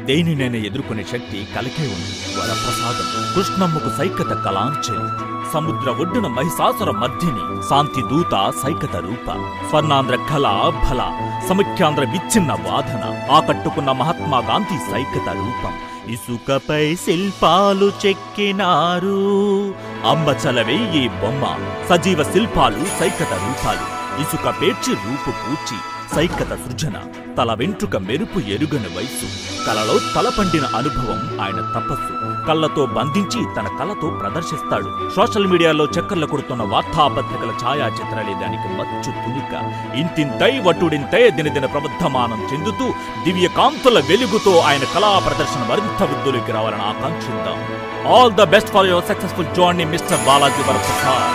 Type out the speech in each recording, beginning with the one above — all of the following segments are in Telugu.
దేనినైనా ఎదుర్కొనే శక్తి కలకే ఉంది వరప్రసాదం కృష్ణమ్మకు సైకత కలాంచలి సముద్ర ఒడ్డున మహిషాసుర మధ్యని శాంతి దూత సైకత రూప స్వర్ణాంధ్ర కళ ఫల సముఖ్యాంధ్ర విచ్ఛిన్న వాదన ఆకట్టుకున్న మహాత్మా గాంధీ సైకత రూపం ఇసుకపై శిల్పాలు చెక్కినారు అమ్మ చలవెయ్యి బొమ్మ సజీవ శిల్పాలు సైకత రూపాలు ఇసుక పేర్చి రూపు పూడ్చి సైకత సృజన తల వెంట్రుక మెరుపు ఎరుగని వయసు కలలో తలపండిన అనుభవం ఆయన తపస్సు కళ్ళతో బంధించి తన కళతో ప్రదర్శిస్తాడు సోషల్ మీడియాలో చక్కర్లు కొడుతున్న వార్తాపత్రికల ఛాయాచిత్రాలే దానికి మచ్చు తునిక ఇంతింతై వటుడింతై దినదిన ప్రబుద్ధమానం చెందుతూ దివ్య కాంతుల వెలుగుతో ఆయన కళా ప్రదర్శన మరింత వృద్ధులకి రావాలని ఆకాంక్షిద్దాం all the best for your successful journey mister Balaji Varaprasad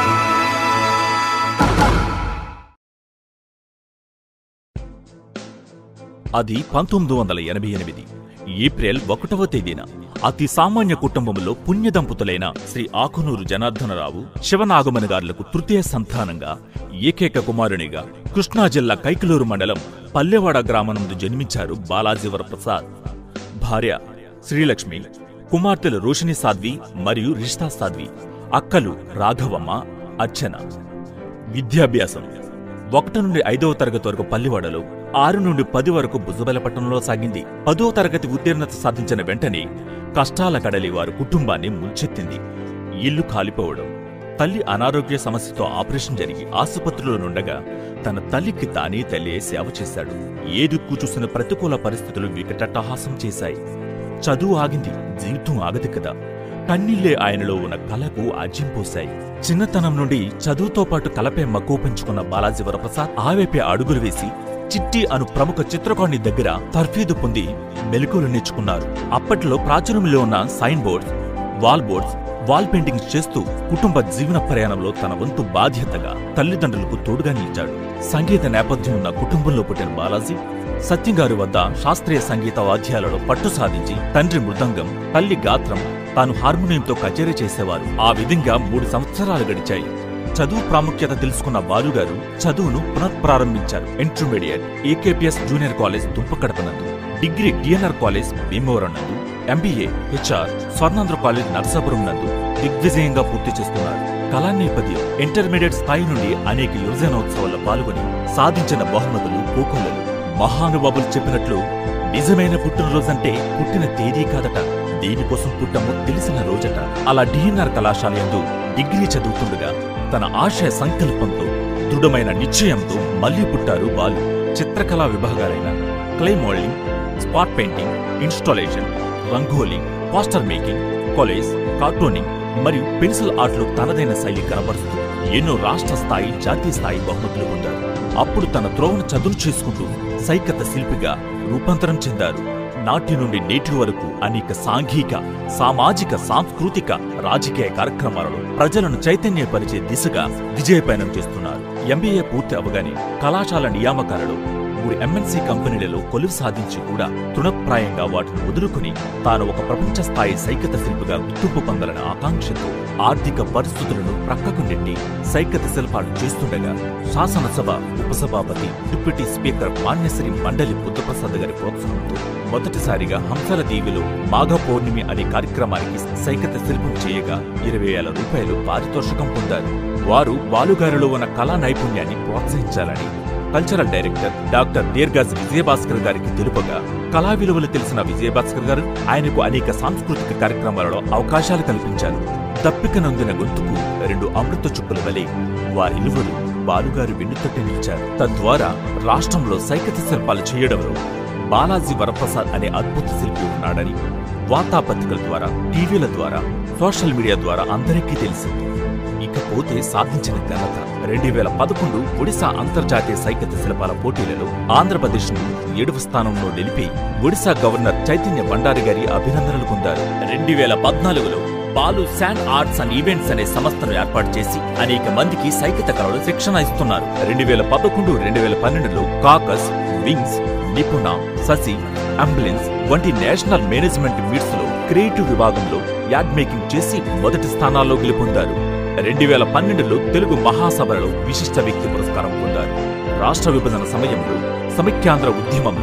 అది పంతొమ్మిది వందల ఎనభై ఎనిమిది ఏప్రిల్ ఒకటవ తేదీన అతి సామాన్య కుటుంబంలో పుణ్య దంపతులైన శ్రీ ఆకునూరు జనార్దనరావు శివనాగమని గారులకు తృతీయ సంతానంగా ఏకైక కుమారునిగా కృష్ణా జిల్లా కైకలూరు మండలం పల్లెవాడ గ్రామనందు జన్మించారు బాలాజీవర ప్రసాద్ భార్య శ్రీలక్ష్మి కుమార్తెలు రోషిణి సాధ్వి మరియు రిష్తా సాధ్వి అక్కలు రాఘవమ్మ అర్చన విద్యాభ్యాసం ఒకటి నుండి ఐదవ తరగతి వరకు పల్లివాడలో ఆరు నుండి పది వరకు బుజబెలపట్నంలో సాగింది పదో తరగతి ఉత్తీర్ణత సాధించిన వెంటనే కష్టాల కడలి వారు కుటుంబాన్ని ముంచెత్తింది ఇల్లు కాలిపోవడం తల్లి అనారోగ్య సమస్యతో ఆపరేషన్ జరిగి ఆసుపత్రిలో నుండగా తన తల్లికి తానే తల్లి సేవ చేశాడు ఏ దిక్కు చూసిన ప్రతికూల పరిస్థితులు వికటట్టహాసం చేశాయి చదువు ఆగింది జీవితం ఆగదు కదా కన్నీళ్లే ఆయనలో ఉన్న కళకు ఆజ్యంపోశాయి చిన్నతనం నుండి చదువుతో పాటు కలపై మక్కువ పెంచుకున్న బాలాజీ వరప్రసాద్ ఆవేపై అడుగులు వేసి చిట్టి అను ప్రముఖ చిత్రకారుని దగ్గర తర్ఫీదు పొంది మెలకువలు నేర్చుకున్నారు అప్పట్లో ప్రాచుర్యంలో ఉన్న sign boards wall boards wall paintings చేస్తూ కుటుంబ జీవన ప్రయాణంలో తన వంతు బాధ్యతగా తల్లిదండ్రులకు తోడుగా నిలిచాడు సంగీత నేపథ్యం ఉన్న కుటుంబంలో పుట్టిన బాలాజీ సత్యంగారి వద్ద శాస్త్రీయ సంగీత వాద్యాలలో పట్టు సాధించి తండ్రి మృదంగం తల్లి గాత్రం తాను హార్మోనియంతో కచేరీ చేసేవారు ఆ విధంగా మూడు సంవత్సరాలు గడిచాయి చదువు ప్రాముఖ్యత తెలుసుకున్న బాలుగారు చదువును పునఃప్రారంభించారు intermediate AKPS junior college Dumpagadapa నందు డిగ్రీ డిఎన్ఆర్ కాలేజ్ భీమవరం నందు MBA HR Swarnandhra college Narasapuram నందు దిగ్విజయంగా పూర్తి చేస్తున్నారు కళా నేపథ్యం ఇంటర్మీడియట్ స్థాయి నుండి అనేక యువజనోత్సవాల్లో పాల్గొని సాధించిన బహుమతులు కోకొల్లలు మహానుభావులు చెప్పినట్లు నిజమైన పుట్టినరోజంటే పుట్టిన తేదీ కాదట దేనికోసం పుట్టమో తెలిసిన రోజట అలా డిఎన్ఆర్ కళాశాల యందు డిగ్రీ చదువుతుండగా తన ఆశయ సంకల్పంతో దృఢమైన నిశ్చయంతో మళ్లీ పుట్టారు బాలు చిత్రకళా విభాగాలైన clay moulding spot painting installation rangoli poster making college cartooning మరియు పెన్సిల్ ఆర్ట్లో తనదైన శైలి కనబరుస్తూ ఎన్నో రాష్ట్ర స్థాయి జాతీయ స్థాయి బహుమతులు పొందారు అప్పుడు తన త్రోవను చదువు చేసుకుంటూ సైకత శిల్పిగా రూపాంతరం చెందారు నాటి నుండి నేటి వరకు అనేక సాంఘిక సామాజిక సాంస్కృతిక రాజకీయ కార్యక్రమాలలో ప్రజలను చైతన్యపరిచే దిశగా విజయపయనం చేస్తున్నారు ఎంబీఏ పూర్తి అవగానే కళాశాల నియామకాలలో మూడు ఎంఎన్సీ కంపెనీలలో కొలువు సాధించి కూడా తృణప్రాయంగా వాటిని వదులుకుని తాను ఒక ప్రపంచ స్థాయి సైకత శిల్పిగా గుర్తింపు పొందాలన్న ఆకాంక్షతో ఆర్థిక పరిస్థితులను ప్రక్కకు నెట్టి సైకత శిల్పాలు చేస్తుండగా శాసనసభ ఉపసభాపతి డిప్యూటీ స్పీకర్ మాన్యశ్రీ మండలి బుద్ధప్రసాద్ గారి ప్రోత్సాహంతో మొదటిసారిగా హంసల దీవిలో మాఘ పౌర్ణమి అనే కార్యక్రమానికి సైకత శిల్పం చేయగా ఇరవై వేల రూపాయలు పారితోషికం పొందారు వారు బాలుగారిలో ఉన్న కళా నైపుణ్యాన్ని ప్రోత్సహించాలని cultural director doctor Deerghaj Vijayabhaskar గారికి తెలుపగా కళా విలువలు తెలిసిన విజయభాస్కర్ గారు ఆయనకు అనేక సాంస్కృతిక కార్యక్రమాలలో అవకాశాలు కల్పించారు దప్పిక నందిన గొంతుకు రెండు అమృత చుక్కల వలె వారిరువురు బాలుగారు వెన్నుతట్టి నిలిచారు తద్వారా రాష్ట్రంలో సైకత శిల్పాలు చేయడంలో బాలాజీ వరప్రసాద్ అనే అద్భుత శిల్పి ఉన్నాడని వార్తాపత్రికల ద్వారా టీవీల ద్వారా సోషల్ మీడియా ద్వారా అందరికీ తెలిసింది ఇకపోతే సాధించిన ఘనత రెండు వేల పదకొండు ఒడిశా అంతర్జాతీయ సైకత శిల్పాల పోటీలలో ఆంధ్రప్రదేశ్ ను ఏడవ స్థానంలో నిలిపి ఒడిశా గవర్నర్ చైతన్య బండారి గారి అభినందనలు పొందారు రెండు వేల పద్నాలుగులో Balu sand arts and events అనే సంస్థను ఏర్పాటు చేసి అనేక మందికి సైకత కళలు శిక్షణ ఇస్తున్నారు రెండు వేల పదకొండు రెండు వేల పన్నెండులో కాకస్ వింగ్స్ నిపుణ ససి అంబులెన్స్ వంటి నేషనల్ మేనేజ్మెంట్ మీట్స్ లో క్రియేటివ్ విభాగంలో యాడ్ మేకింగ్ చేసి మొదటి స్థానాల్లో గెలుపొందారు రెండు వేల పన్నెండులో తెలుగు మహాసభలలో విశిష్ట వ్యక్తి పురస్కారం పొందారు రాష్ట్ర విభజన సమయంలో సమైక్యాంధ్ర ఉద్యమంలో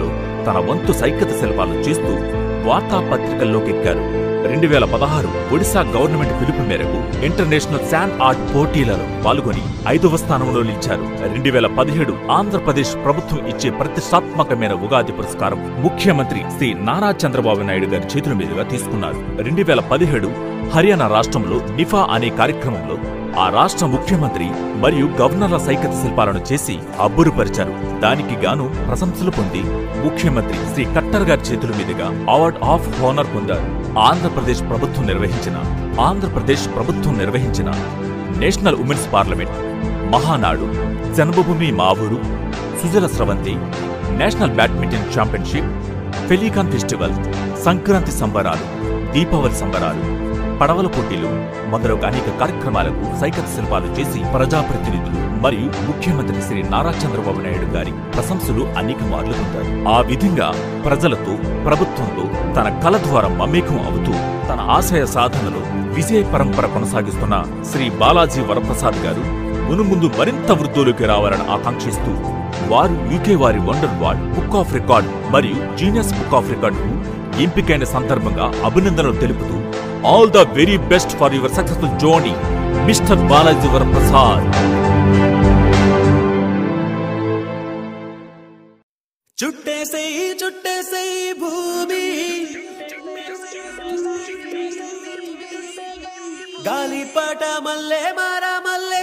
తన వంతు సైకత శిల్పాలు చేస్తూ వార్తాపత్రికల్లోకి ఎక్కారు రెండు వేల పదహారు ఒడిశా గవర్నమెంట్ పిలుపు మేరకు ఇంటర్నేషనల్ శాన్ ఆర్ట్ పోటీలలో పాల్గొని ఐదవ స్థానంలో నిలిచారు రెండు వేల పదిహేడు ఆంధ్రప్రదేశ్ ప్రభుత్వం ఇచ్చే ప్రతిష్టాత్మకమైన ఉగాది పురస్కారం ముఖ్యమంత్రి శ్రీ నారా చంద్రబాబు నాయుడు గారి చేతుల మీదుగా తీసుకున్నారు రెండు వేల పదిహేడు హర్యానా రాష్ట్రంలో నిఫా అనే కార్యక్రమంలో ఆ రాష్ట్ర ముఖ్యమంత్రి మరియు గవర్నర్ల సైకత శిల్పాలను చేసి అబ్బురుపరిచారు దానికి గాను ప్రశంసలు పొంది ముఖ్యమంత్రి శ్రీ కట్టర్ గారి చేతుల మీదుగా అవార్డ్ ఆఫ్ హానర్ పొందారు ఆంధ్రప్రదేశ్ ప్రభుత్వం నిర్వహించిన ఆంధ్రప్రదేశ్ ప్రభుత్వం నిర్వహించిన national women's parliament Mahanadu Janmabhoomi Maa Ooru Sujala Sravanthi national badminton championship pelican festival Sankranti సంబరాలు దీపావళి సంబరాలు పడవల పోటీలు మొదలగు అనేక కార్యక్రమాలకు సైకత శిల్పాలు చేసి ప్రజాప్రతినిధులు మరియు ముఖ్యమంత్రి శ్రీ నారా చంద్రబాబు నాయుడు గారి ప్రశంసలు అనేక మార్లు పొందారు ఆ విధంగా ప్రజలతో ప్రభుత్వంతో తన కళ ద్వారా మమేకం అవుతూ తన ఆశయ సాధనలో విజయ పరంపర కొనసాగిస్తున్న శ్రీ బాలాజీ వరప్రసాద్ గారు మునుముందు మరింత వృద్ధులోకి రావాలని ఆకాంక్షిస్తూ వారు యూకే వారి wonder world book of record మరియు జీనియస్ బుక్ ఆఫ్ రికార్డ్ ఎంపికైన సందర్భంగా అభినందనలు తెలుపుతూ all the very best for your successful journey mister Balaji Varaprasad చుట్టేసేయి చుట్టేసేయి భూమి గాలిపాట మల్లె మార మల్లె